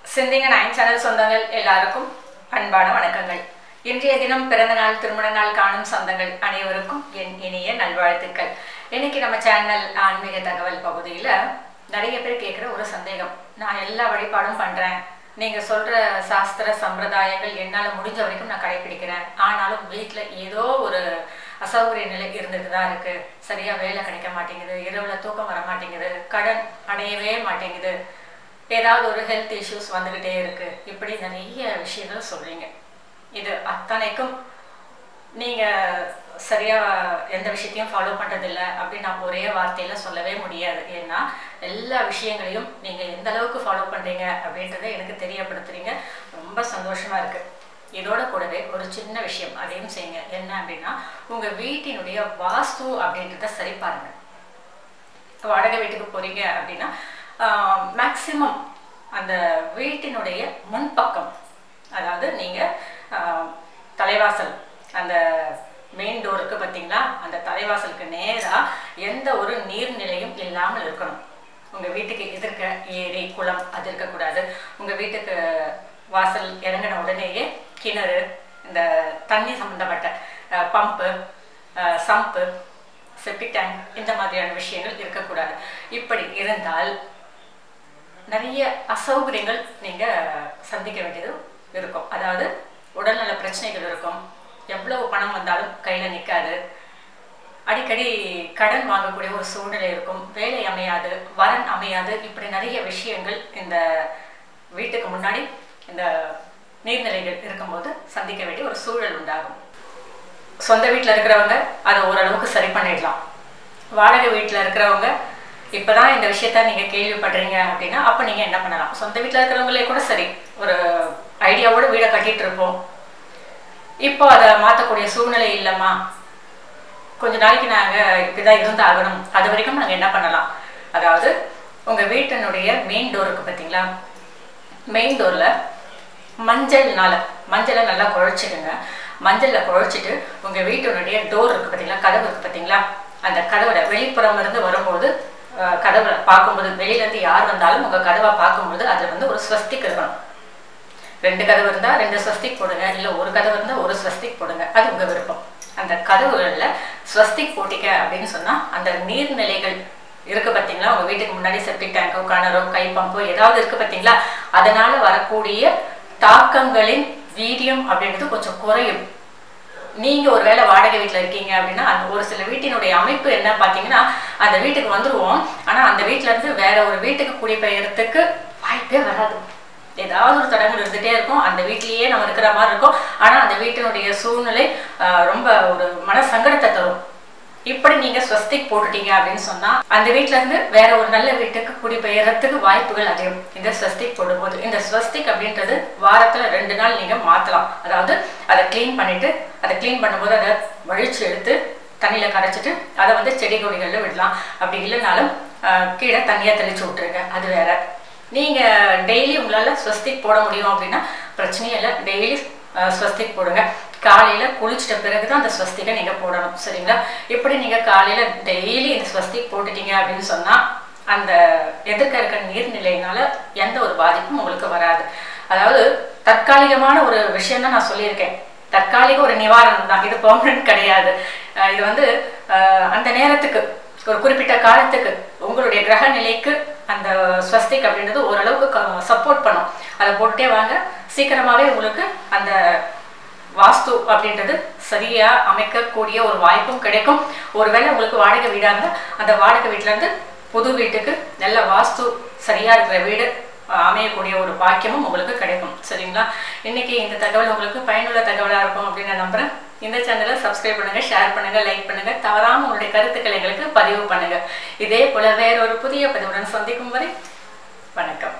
சிந்திங்க nine channel சொந்தங்கள் எல்லாருக்கும் அன்பான வணக்கங்கள் இன்றைய தினம் பிறந்த நாள் திருமண நாள் காணும் சொந்தங்கள் அனைவருக்கும் என் இனிய நல்வாழ்த்துக்கள் இன்னைக்கு நம்ம சேனல் ஆன்மீக தகவல் பகுதியில் நிறைய பேர் கேட்குற ஒரு சந்தேகம் நான் எல்லா வழிபாடும் பண்ணுறேன் நீங்கள் சொல்கிற சாஸ்திர சம்பிரதாயங்கள் என்னால் முடிஞ்ச வரைக்கும் நான் கடைபிடிக்கிறேன் ஆனாலும் வீட்டில் ஏதோ ஒரு அசௌகரிய நிலை இருந்துட்டு தான் இருக்குது சரியாக வேலை கிடைக்க மாட்டேங்குது இரவில் தூக்கம் வர மாட்டேங்குது கடன் அடையவே மாட்டேங்குது ஏதாவது ஒரு ஹெல்த் இஷ்யூஸ் வந்துக்கிட்டே இருக்கு இப்படி நிறைய விஷயங்கள் சொல்றீங்க இது அத்தனைக்கும் நீங்க சரியா எந்த விஷயத்தையும் ஃபாலோ பண்றதில்ல அப்படின்னு நான் ஒரே வார்த்தையில சொல்லவே முடியாது ஏன்னா எல்லா விஷயங்களையும் நீங்க எந்த அளவுக்கு ஃபாலோ பண்றீங்க அப்படின்றத எனக்கு தெரியப்படுத்துறீங்க ரொம்ப சந்தோஷமா இருக்கு இதோட கூடவே ஒரு சின்ன விஷயம் அதையும் செய்யுங்க என்ன அப்படின்னா உங்க வீட்டினுடைய வாஸ்து அப்படின்றத சரி பாருங்க வாடகை வீட்டுக்கு போறீங்க அப்படின்னா மேக்சிமம் அந்த வீட்டினுடைய முன்பக்கம் அதாவது நீங்கள் தலைவாசல் அந்த மெயின் டோருக்கு பார்த்தீங்களா அந்த தலைவாசலுக்கு நேராக எந்த ஒரு நீர்நிலையும் இல்லாமல் இருக்கணும் உங்கள் வீட்டுக்கு எதிர்க்க ஏரி குளம் அது இருக்கக்கூடாது உங்கள் வீட்டுக்கு வாசல் இறங்கின உடனேயே கிணறு இந்த தண்ணி சம்மந்தப்பட்ட பம்பு சம்பு செப்டிக் டேங்க் இந்த மாதிரியான விஷயங்கள் இருக்கக்கூடாது இப்படி இருந்தால் நிறைய அசௌகரியங்கள் நீங்கள் சந்திக்க வேண்டியது இருக்கும் அதாவது உடல்நல பிரச்சனைகள் இருக்கும் எவ்வளவு பணம் வந்தாலும் கையில் நிற்காது அடிக்கடி கடன் வாங்கக்கூடிய ஒரு சூழ்நிலை இருக்கும் வேலை அமையாது வரன் அமையாது இப்படி நிறைய விஷயங்கள் இந்த வீட்டுக்கு முன்னாடி இந்த நீர்நிலைகள் இருக்கும்போது சந்திக்க வேண்டிய ஒரு சூழல் உண்டாகும் சொந்த வீட்டில் இருக்கிறவங்க அதை ஓரளவுக்கு சரி பண்ணிடலாம் வாடகை வீட்டில் இருக்கிறவங்க இப்போதான் இந்த விஷயத்த நீங்கள் கேள்விப்படுறீங்க அப்படின்னா அப்போ நீங்கள் என்ன பண்ணலாம் சொந்த வீட்டில் இருக்கிறவங்களே கூட சரி ஒரு ஐடியாவோட வீடை கட்டிட்டு இருப்போம் இப்போ அதை மாற்றக்கூடிய சூழ்நிலை இல்லைம்மா கொஞ்ச நாளைக்கு நாங்கள் இப்படிதான் இருந்து ஆகணும் அது வரைக்கும் நாங்கள் என்ன பண்ணலாம் அதாவது உங்கள் வீட்டினுடைய மெயின் டோர் இருக்கு பார்த்தீங்களா மெயின் டோரில் மஞ்சள்னால மஞ்சளை நல்லா குழைச்சிடுங்க மஞ்சளில் குழைச்சிட்டு உங்கள் வீட்டினுடைய டோர் இருக்குது பார்த்தீங்களா கதவு இருக்குது பார்த்தீங்களா அந்த கதவோட வெளிப்புறம் இருந்து வரும்போது கதவை பார்க்கும்போது வெளியிலேருந்து யார் வந்தாலும் உங்கள் கதவை பார்க்கும்போது அதில் வந்து ஒரு ஸ்வஸ்திக் இருக்கணும் ரெண்டு கதவு இருந்தால் ரெண்டு ஸ்வஸ்திக் போடுங்க இல்லை ஒரு கதவு இருந்தால் ஒரு ஸ்வஸ்திக் போடுங்க அது உங்கள் விருப்பம் அந்த கதவுகளில் ஸ்வஸ்திக் போட்டிக்க அப்படின்னு சொன்னால் அந்த நீர்நிலைகள் இருக்கு பார்த்தீங்களா உங்கள் வீட்டுக்கு முன்னாடி செப்டிக் டேங்கோ கிணறோ கை பம்போ ஏதாவது இருக்கு பார்த்தீங்களா அதனால வரக்கூடிய தாக்கங்களின் வீரியம் அப்படின்றது கொஞ்சம் குறையும் நீங்க ஒரு வேளை வாடகை வீட்டில் இருக்கீங்க அப்படின்னா அந்த ஒரு சில வீட்டினுடைய அமைப்பு என்ன பார்த்தீங்கன்னா அந்த வீட்டுக்கு வந்துருவோம் ஆனால் அந்த வீட்டில இருந்து வேற ஒரு வீட்டுக்கு குடிபெயர்றதுக்கு வாய்ப்பே வராது ஏதாவது ஒரு தடங்கள் இருந்துகிட்டே இருக்கும் அந்த வீட்லேயே நம்ம இருக்கிற மாதிரி இருக்கும் ஆனால் அந்த வீட்டினுடைய சூழ்நிலை ரொம்ப ஒரு மன சங்கடத்தை தரும் இப்படி நீங்க ஸ்வஸ்திக் போட்டுட்டீங்க அப்படின்னு சொன்னா அந்த வீட்ல இருந்து வேற ஒரு நல்ல வீட்டுக்கு குடிபெயர்றதுக்கு வாய்ப்புகள் அதிகம் இந்த ஸ்வஸ்திக் போடும்போது இந்த ஸ்வஸ்திக் அப்படின்றது வாரத்துல ரெண்டு நாள் நீங்க மாத்தலாம் அதாவது அதை கிளீன் பண்ணிட்டு அதை கிளீன் பண்ணும்போது அதை வழிச்சு எடுத்து தண்ணியில கரைச்சிட்டு அதை வந்து செடி கொடிகள்ல விடலாம் அப்படி இல்லைனாலும் கீழே தண்ணியா தெளிச்சு விட்டுருங்க அது வேற நீங்க டெய்லி உங்களால ஸ்வஸ்திக் போட முடியும் அப்படின்னா பிரச்சனையே இல்லை டெய்லி ஸ்வஸ்திக் போடுங்க காலையில குளிச்சிட்ட பிறகுதான் அந்த ஸ்வஸ்திகை நீங்க போடணும் சரிங்களா இப்படி நீங்க காலையில டெய்லி இந்த ஸ்வஸ்திக் போட்டுட்டீங்க அப்படின்னு சொன்னா அந்த எதிர்க்க இருக்க நீர்நிலையினால எந்த ஒரு பாதிப்பும் உங்களுக்கு வராது அதாவது தற்காலிகமான ஒரு விஷயம் தான் நான் சொல்லியிருக்கேன் தற்காலிக ஒரு நிவாரணம் தான் இது பெர்மனன்ட் கிடையாது இது வந்து அந்த நேரத்துக்கு ஒரு குறிப்பிட்ட காலத்துக்கு உங்களுடைய கிரக நிலைக்கு அந்த ஸ்வஸ்திக் அப்படின்றது ஓரளவுக்கு சப்போர்ட் பண்ணும் அதை போட்டுட்டே வாங்க சீக்கிரமாகவே உங்களுக்கு அந்த வாஸ்து அப்படின்றது சரியா அமைக்கக்கூடிய ஒரு வாய்ப்பும் கிடைக்கும் ஒருவேளை உங்களுக்கு வாடகை வீடாக இருந்தால் அந்த வாடகை வீட்டிலேருந்து புது வீட்டுக்கு நல்ல வாஸ்து சரியா இருக்கிற வீடு அமையக்கூடிய ஒரு பாக்கியமும் உங்களுக்கு கிடைக்கும் சரிங்களா இன்னைக்கு இந்த தகவல் உங்களுக்கு பயனுள்ள தகவலாக இருக்கும் அப்படின்னு நான் நம்புறேன் இந்த சேனலை சப்ஸ்கிரைப் பண்ணுங்க ஷேர் பண்ணுங்க லைக் பண்ணுங்க தவறாம உங்களுடைய கருத்துக்களை எங்களுக்கு பதிவு பண்ணுங்க இதே போல வேற ஒரு புதிய பதிவுடன் சந்திக்கும் வரை வணக்கம்